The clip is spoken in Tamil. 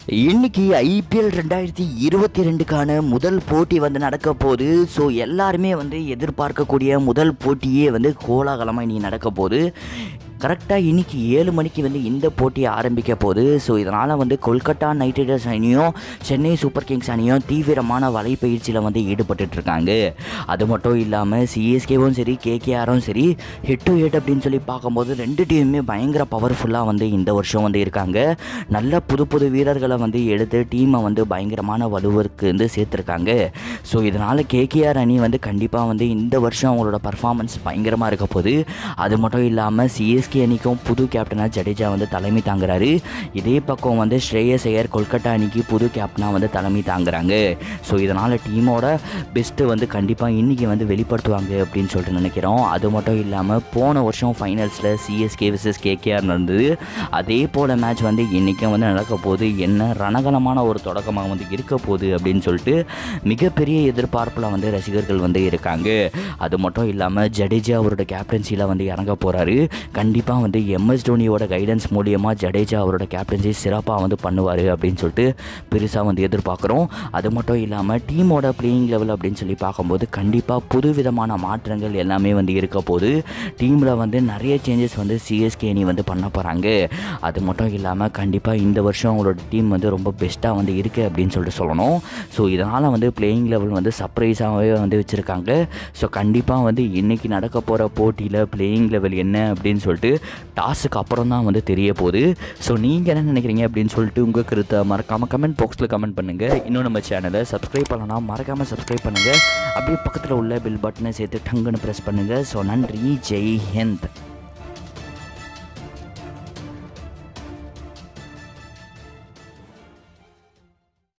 இன்னைக்கு ஐபிஎல் ரெண்டாயிரத்தி இருபத்தி ரெண்டுக்கான முதல் போட்டி வந்து நடக்க போகுது ஸோ எல்லாருமே வந்து எதிர்பார்க்கக்கூடிய முதல் போட்டியே வந்து கோலாகலமாக இனி நடக்க போகுது கரெக்டாக இன்னைக்கு ஏழு மணிக்கு வந்து இந்த போட்டி ஆரம்பிக்க போகுது ஸோ இதனால் வந்து கொல்கத்தா நைட் ரைடர்ஸ் அணியும் சென்னை சூப்பர் கிங்ஸ் அணியும் தீவிரமான வலைப்பயிற்சியில் வந்து ஈடுபட்டுட்டு இருக்காங்க அது மட்டும் இல்லாமல் சிஎஸ்கேவும் சரி கேகேஆரும் சரி ஹெட் டு ஹெட் அப்படின்னு சொல்லி பார்க்கும்போது ரெண்டு டீமுமே பயங்கர பவர்ஃபுல்லாக வந்து இந்த வருஷம் வந்து இருக்காங்க நல்ல புது புது வீரர்களை வந்து எடுத்து டீமை வந்து பயங்கரமான வலுவிற்கு வந்து சேர்த்துருக்காங்க ஸோ இதனால் கேகேஆர் அணி வந்து கண்டிப்பாக வந்து இந்த வருஷம் அவங்களோட பர்ஃபார்மன்ஸ் பயங்கரமாக இருக்க போகுது அது மட்டும் இல்லாமல் சிஎஸ்கே அணிக்கும் புது கேப்டனாக ஜடேஜா வந்து தலைமை தாங்குறாரு இதே பக்கம் வந்து ஸ்ரேயஸ் ஐயர் கொல்கத்தா அணிக்கு புது கேப்டனாக வந்து தலைமை தாங்குறாங்க ஸோ இதனால் டீமோட பெஸ்ட்டு வந்து கண்டிப்பாக இன்றைக்கி வந்து வெளிப்படுத்துவாங்க அப்படின்னு சொல்லிட்டு நினைக்கிறோம் அது மட்டும் இல்லாமல் போன வருஷம் ஃபைனல்ஸில் சிஎஸ்கே விசஸ் கேகேஆர் நடந்தது அதே போல் மேட்ச் வந்து இன்றைக்கும் வந்து நடக்க போகுது என்ன ரணகலமான ஒரு தொடக்கமாக வந்து இருக்க போகுது அப்படின்னு சொல்லிட்டு மிகப்பெரிய எதிர்பார்ப்பில் வந்து ரசிகர்கள் வந்து இருக்காங்க அது மட்டும் இல்லாமல் ஜடேஜா அவரோட கேப்டன்சியில் வந்து இறங்க போகிறாரு கண்டிப்பாக வந்து எம்எஸ் தோனியோட கைடன்ஸ் மூலியமாக ஜடேஜா அவரோட கேப்டன்சி சிறப்பாக வந்து பண்ணுவார் அப்படின்னு சொல்லிட்டு பெருசாக வந்து எதிர்பார்க்குறோம் அது மட்டும் இல்லாமல் டீமோட பிளேயிங் லெவல் அப்படின்னு சொல்லி பார்க்கும்போது கண்டிப்பாக புது விதமான மாற்றங்கள் எல்லாமே வந்து இருக்க போகுது டீமில் வந்து நிறைய சேஞ்சஸ் வந்து சிஎஸ்கே அணி வந்து பண்ண போகிறாங்க அது மட்டும் இல்லாமல் கண்டிப்பாக இந்த வருஷம் அவங்களோட டீம் வந்து ரொம்ப பெஸ்ட்டாக வந்து இருக்குது அப்படின்னு சொல்லிட்டு சொல்லணும் ஸோ இதனால் வந்து பிளேயிங் லெவல் வந்து சர்ப்ரைஸாகவே வந்து வச்சுருக்காங்க ஸோ கண்டிப்பாக வந்து இன்றைக்கி நடக்க போகிற போட்டியில் பிளேயிங் லெவல் என்ன அப்படின்னு சொல்லிட்டு டாஸுக்கு அப்புறம் தான் வந்து தெரிய போகுது ஸோ நீங்கள் என்ன நினைக்கிறீங்க அப்படின்னு சொல்லிட்டு உங்கள் கருத்தை மறக்காமல் கமெண்ட் பாக்ஸில் கமெண்ட் பண்ணுங்கள் இன்னும் நம்ம சேனலை சப்ஸ்கிரைப் பண்ணலாம் மறக்காமல் சப்ஸ்கிரைப் பண்ணுங்கள் அப்படியே பக்கத்தில் உள்ள பில் பட்டனை சேர்த்து டங்குன்னு ப்ரெஸ் பண்ணுங்கள் ஸோ நன்றி ஜெய் ஹிந்த்